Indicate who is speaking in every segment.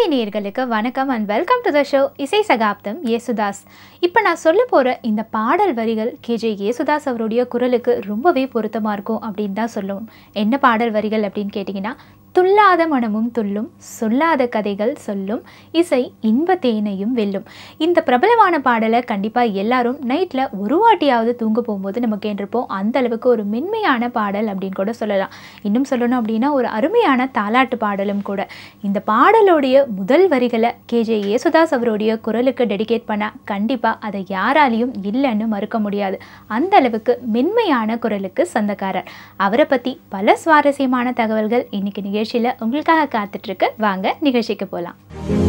Speaker 1: நேயர்களுக்கு வணக்கம் and welcome to the show இசை சகாப்தம் யேசுதாஸ் இப்போ நான் சொல்ல போகிற இந்த பாடல் வரிகள் கேஜே யேசுதாஸ் அவருடைய குரலுக்கு ரொம்பவே பொருத்தமாக இருக்கும் அப்படின்னு தான் சொல்லுவோம் என்ன பாடல் வரிகள் அப்படின்னு கேட்டிங்கன்னா துள்ளாத மனமும் துள்ளும் சொல்லாத கதைகள் சொல்லும் இசை இன்ப தேனையும் வெல்லும் இந்த பிரபலமான பாடலை கண்டிப்பாக எல்லாரும் நைட்டில் ஒரு வாட்டியாவது தூங்க போகும்போது நம்ம கேட்டிருப்போம் அந்த அளவுக்கு ஒரு மென்மையான பாடல் அப்படின்னு கூட சொல்லலாம் இன்னும் சொல்லணும் அப்படின்னா ஒரு அருமையான தாலாட்டு பாடலும் கூட இந்த பாடலுடைய முதல் வரிகளை கேஜே யேசுதாஸ் அவருடைய குரலுக்கு டெடிகேட் பண்ணால் கண்டிப்பாக அதை யாராலையும் இல்லைன்னு மறுக்க முடியாது அந்த அளவுக்கு மென்மையான குரலுக்கு சொந்தக்காரர் அவரை பற்றி பல சுவாரஸ்யமான தகவல்கள் இன்னைக்கு நிகழ்ச்சியில் உங்களுக்காக காத்துட்ருக்கு வாங்க நிகழ்ச்சிக்கு போகலாம்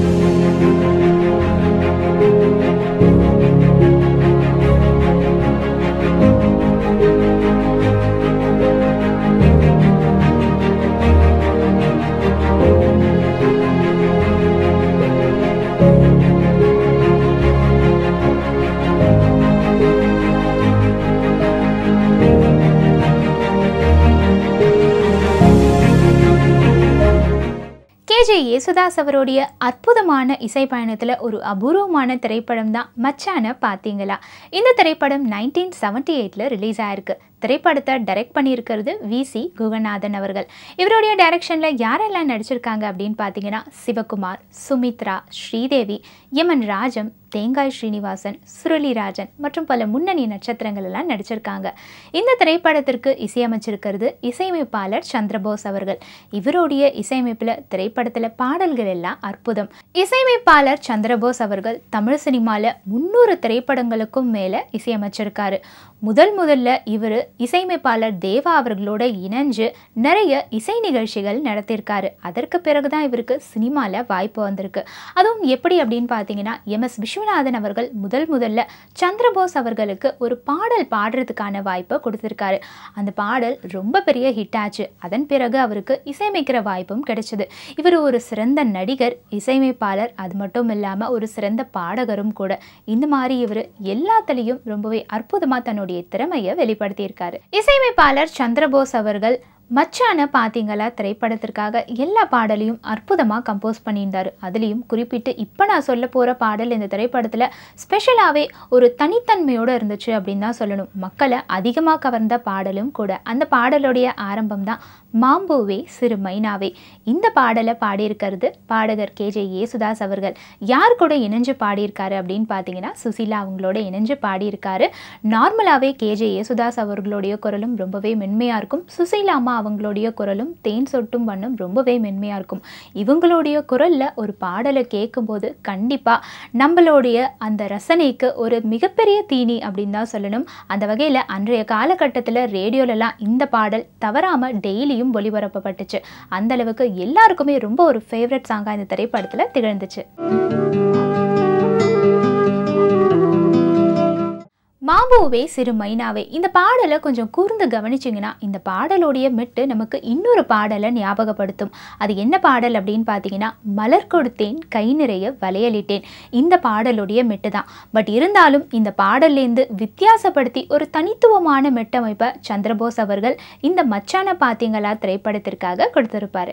Speaker 1: கேஜே யேசுதாஸ் அவருடைய அற்புதமான இசை பயணத்தில் ஒரு அபூர்வமான திரைப்படம் தான் மச்சான பார்த்தீங்களா இந்த திரைப்படம் நைன்டீன் செவன்டி எயிட்டில் ரிலீஸ் ஆயிருக்கு திரைப்படத்தை டைரக்ட் பண்ணியிருக்கிறது வி சி குகநாதன் அவர்கள் இவருடைய டைரக்ஷனில் யாரெல்லாம் நடிச்சிருக்காங்க அப்படின்னு பார்த்தீங்கன்னா சிவகுமார் சுமித்ரா ஸ்ரீதேவி யமன் ராஜம் தேங்காய் ஸ்ரீனிவாசன் சுருளிராஜன் மற்றும் பல முன்னணி நட்சத்திரங்கள் எல்லாம் நடிச்சிருக்காங்க இந்த திரைப்படத்திற்கு இசையமைச்சிருக்கிறது இசையமைப்பாளர் சந்திரபோஸ் அவர்கள் இவருடைய இசையமைப்பில் திரைப்படத்தில் பாடல்கள் எல்லாம் அற்புதம் இசையமைப்பாளர் சந்திரபோஸ் அவர்கள் தமிழ் சினிமாவில் முந்நூறு திரைப்படங்களுக்கும் மேலே இசையமைச்சிருக்காரு முதல் முதல்ல இவர் இசையமைப்பாளர் தேவா அவர்களோட இணைஞ்சு நிறைய இசை நிகழ்ச்சிகள் நடத்தியிருக்காரு அதற்கு பிறகு தான் இவருக்கு சினிமாவில் வாய்ப்பு வந்திருக்கு அதுவும் எப்படி அப்படின்னு பார்த்தீங்கன்னா எம் எஸ் விஸ்வநாதன் அவர்கள் முதல் முதல்ல சந்திரபோஸ் அவர்களுக்கு ஒரு பாடல் பாடுறதுக்கான வாய்ப்பை கொடுத்துருக்காரு அந்த பாடல் ரொம்ப பெரிய ஹிட் ஆச்சு அதன் பிறகு அவருக்கு இசையமைக்கிற வாய்ப்பும் கிடைச்சது இவர் ஒரு சிறந்த நடிகர் இசையமைப்பாளர் அது மட்டும் இல்லாமல் ஒரு சிறந்த பாடகரும் கூட இந்த மாதிரி இவர் எல்லாத்துலேயும் ரொம்பவே அற்புதமாக தன்னுடைய திறமையை வெளிப்படுத்தியிருக்காரு இசையமைப்பாளர் சந்திரபோஸ் அவர்கள் மச்சான பார்த்தீங்களா திரைப்படத்திற்காக எல்லா பாடலையும் அற்புதமாக கம்போஸ் பண்ணியிருந்தார் அதுலேயும் குறிப்பிட்டு இப்போ நான் சொல்ல போகிற பாடல் இந்த திரைப்படத்தில் ஸ்பெஷலாகவே ஒரு தனித்தன்மையோடு இருந்துச்சு அப்படின்னு தான் சொல்லணும் மக்களை அதிகமாக கவர்ந்த பாடலும் கூட அந்த பாடலுடைய ஆரம்பம் தான் மாம்பூவே சிறு மைனாவே இந்த பாடலை பாடியிருக்கிறது பாடகர் கேஜே யேசுதாஸ் அவர்கள் யார் கூட இணைஞ்சு பாடியிருக்காரு அப்படின்னு பார்த்தீங்கன்னா சுசீலா அவங்களோட இணைஞ்சு பாடியிருக்காரு நார்மலாகவே கேஜே யேசுதாஸ் அவர்களுடைய குரலும் ரொம்பவே மென்மையாக இருக்கும் சுசீலா அம்மா அவங்களுடைய குரலும் தேன் சொட்டும் வண்ணம் ரொம்பவே மென்மையாக இருக்கும் இவங்களுடைய குரலில் ஒரு பாடலை கேட்கும்போது கண்டிப்பாக நம்மளுடைய அந்த ரசனைக்கு ஒரு மிகப்பெரிய தீனி அப்படின்னு தான் சொல்லணும் அந்த வகையில் அன்றைய காலகட்டத்தில் ரேடியோலலாம் இந்த பாடல் தவறாமல் டெய்லியும் ஒளிபரப்பப்பட்டுச்சு அந்த அளவுக்கு எல்லாருக்குமே ரொம்ப ஒரு ஃபேவரட் சாங்காக இந்த திரைப்படத்தில் திகழ்ந்துச்சு மாம்பூவே சிறு மைனாவே இந்த பாடலை கொஞ்சம் கூர்ந்து கவனிச்சிங்கன்னா இந்த பாடலுடைய மெட்டு நமக்கு இன்னொரு பாடலை ஞாபகப்படுத்தும் அது என்ன பாடல் அப்படின்னு பார்த்தீங்கன்னா மலர் கொடுத்தேன் கை நிறைய வளையலிட்டேன் இந்த பாடலுடைய மெட்டு தான் பட் இருந்தாலும் இந்த பாடல்லேருந்து வித்தியாசப்படுத்தி ஒரு தனித்துவமான மெட்டமைப்பை சந்திரபோஸ் அவர்கள் இந்த மச்சான பார்த்தீங்களா திரைப்படத்திற்காக கொடுத்திருப்பாரு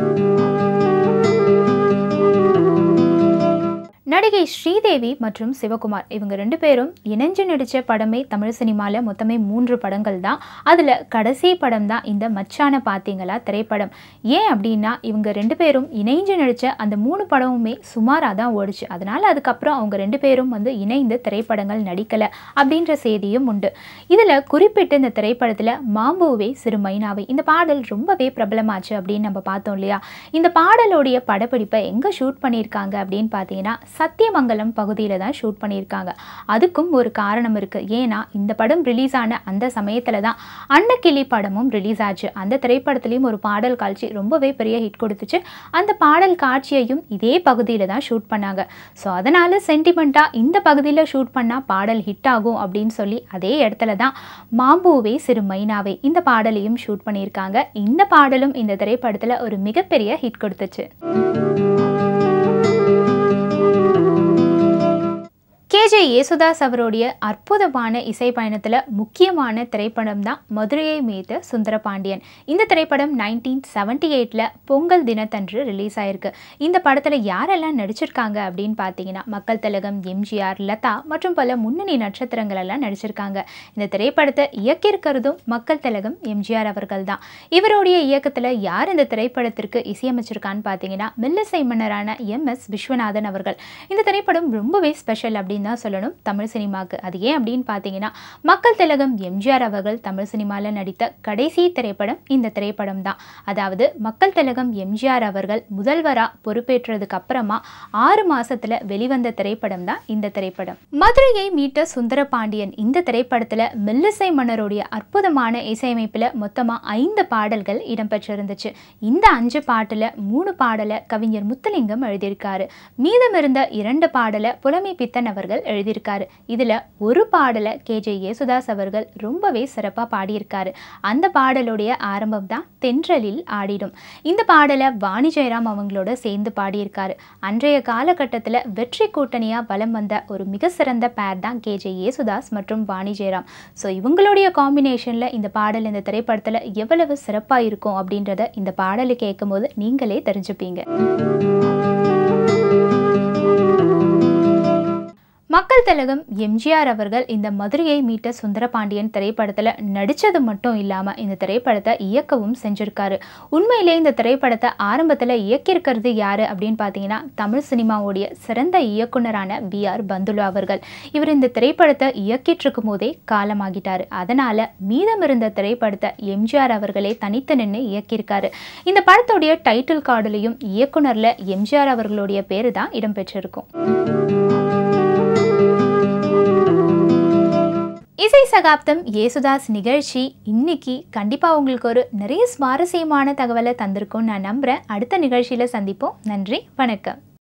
Speaker 1: நடிகை ஸ்ரீதேவி மற்றும் சிவகுமார் இவங்க ரெண்டு பேரும் இணைஞ்சு நடித்த படமே தமிழ் சினிமாவில் மொத்தமே மூன்று படங்கள் தான் அதில் கடைசி படம் தான் இந்த மச்சான பார்த்தீங்களா திரைப்படம் ஏன் அப்படின்னா இவங்க ரெண்டு பேரும் இணைஞ்சு நடித்த அந்த மூணு படமுமே சுமாராக தான் ஓடிச்சு அதனால் அதுக்கப்புறம் அவங்க ரெண்டு பேரும் வந்து இணைந்து திரைப்படங்கள் நடிக்கலை அப்படின்ற செய்தியும் உண்டு இதில் குறிப்பிட்டு இந்த திரைப்படத்தில் மாம்பூவே சிறு மைனாவே இந்த பாடல் ரொம்பவே பிரபலமாச்சு அப்படின்னு நம்ம பார்த்தோம் இல்லையா இந்த பாடலுடைய படப்பிடிப்பை எங்கே ஷூட் பண்ணியிருக்காங்க அப்படின்னு பார்த்தீங்கன்னா சத்தியமங்கலம் பகுதியில் தான் ஷூட் பண்ணியிருக்காங்க அதுக்கும் ஒரு காரணம் இருக்குது ஏன்னா இந்த படம் ரிலீஸ் ஆன அந்த சமயத்தில் தான் அன்னக்கிளி படமும் ரிலீஸ் ஆச்சு அந்த திரைப்படத்துலேயும் ஒரு பாடல் காட்சி ரொம்பவே பெரிய ஹிட் கொடுத்துச்சு அந்த பாடல் காட்சியையும் இதே பகுதியில் தான் ஷூட் பண்ணாங்க ஸோ அதனால் சென்டிமெண்ட்டாக இந்த பகுதியில் ஷூட் பண்ணால் பாடல் ஹிட் ஆகும் அப்படின்னு சொல்லி அதே இடத்துல தான் மாம்பூவே சிறு மைனாவே இந்த பாடலையும் ஷூட் பண்ணியிருக்காங்க இந்த பாடலும் இந்த திரைப்படத்தில் ஒரு மிகப்பெரிய ஹிட் கொடுத்துச்சு கே கேஜே யேசுதாஸ் அவருடைய அற்புதமான இசை பயணத்தில் முக்கியமான திரைப்படம் தான் மதுரையை மீத சுந்தரபாண்டியன் இந்த திரைப்படம் நைன்டீன் செவன்டி எயிட்டில் பொங்கல் தினத்தன்று ரிலீஸ் ஆயிருக்கு இந்த படத்தில் யாரெல்லாம் நடிச்சிருக்காங்க அப்படின்னு பார்த்தீங்கன்னா மக்கள் திலகம் எம்ஜிஆர் லதா மற்றும் பல முன்னணி நட்சத்திரங்கள் எல்லாம் நடிச்சிருக்காங்க இந்த திரைப்படத்தை இயக்கியிருக்கிறதும் மக்கள் திலகம் எம்ஜிஆர் அவர்கள் தான் இவருடைய இயக்கத்தில் யார் இந்த திரைப்படத்திற்கு இசையமைச்சிருக்கான்னு பார்த்தீங்கன்னா மெல்லிசை மன்னரான எம் எஸ் விஸ்வநாதன் அவர்கள் இந்த திரைப்படம் ரொம்பவே ஸ்பெஷல் அப்படின்னு தான் சொல்லணும் தமிழ் சினிமாவுக்கு அது ஏன் அப்படின்னு பார்த்தீங்கன்னா மக்கள் திலகம் எம்ஜிஆர் அவர்கள் தமிழ் சினிமாவில் நடித்த கடைசி திரைப்படம் இந்த திரைப்படம் தான் அதாவது மக்கள் திலகம் எம்ஜிஆர் அவர்கள் முதல்வராக பொறுப்பேற்றதுக்கு அப்புறமா ஆறு மாசத்துல வெளிவந்த திரைப்படம் தான் இந்த திரைப்படம் மதுரையை மீட்ட சுந்தரபாண்டியன் இந்த திரைப்படத்தில் மெல்லிசை மன்னருடைய அற்புதமான இசையமைப்பில் மொத்தமாக ஐந்து பாடல்கள் இடம்பெற்றிருந்துச்சு இந்த அஞ்சு பாட்டில் மூணு பாடலை கவிஞர் முத்துலிங்கம் எழுதியிருக்காரு மீதமிருந்த இரண்டு பாடலை புலமை பித்தன் அவர்கள் எழுதியிருக்காரு இதில் ஒரு பாடலை கேஜே யேசுதாஸ் அவர்கள் ரொம்பவே சிறப்பாக பாடியிருக்காரு அந்த பாடலுடைய ஆரம்பம் தான் தென்றலில் ஆடிடும் இந்த பாடலை வாணி ஜெயராம் அவங்களோட சேர்ந்து பாடியிருக்காரு அன்றைய காலகட்டத்தில் வெற்றி கூட்டணியாக பலம் வந்த ஒரு மிக சிறந்த பேர் தான் கேஜே யேசுதாஸ் மற்றும் வாணி ஜெயராம் ஸோ இவங்களுடைய காம்பினேஷனில் இந்த பாடல் இந்த திரைப்படத்தில் எவ்வளவு சிறப்பாக இருக்கும் அப்படின்றத இந்த பாடலை கேட்கும்போது நீங்களே தெரிஞ்சுப்பீங்க மக்கள் திலகம் எம்ஜிஆர் அவர்கள் இந்த மதுரையை மீட்ட சுந்தரபாண்டியன் திரைப்படத்தில் நடித்தது மட்டும் இல்லாமல் இந்த திரைப்படத்தை இயக்கவும் செஞ்சுருக்காரு உண்மையிலே இந்த திரைப்படத்தை ஆரம்பத்தில் இயக்கியிருக்கிறது யார் அப்படின்னு பார்த்தீங்கன்னா தமிழ் சினிமாவுடைய சிறந்த இயக்குனரான பி ஆர் பந்துலு அவர்கள் இவர் இந்த திரைப்படத்தை இயக்கிட்டு இருக்கும் போதே காலமாகிட்டார் அதனால் மீதமிருந்த திரைப்படத்தை எம்ஜிஆர் அவர்களே தனித்து நின்று இயக்கியிருக்காரு இந்த படத்துடைய டைட்டில் கார்டுலையும் இயக்குனரில் எம்ஜிஆர் அவர்களுடைய பேர் தான் இடம்பெற்றிருக்கும் இசை சகாப்தம் ஏசுதாஸ் நிகழ்ச்சி இன்னைக்கு கண்டிப்பாக உங்களுக்கு ஒரு நிறைய சுவாரஸ்யமான தகவலை தந்திருக்கும்னு நான் நம்புகிறேன் அடுத்த நிகழ்ச்சியில் சந்திப்போம் நன்றி வணக்கம்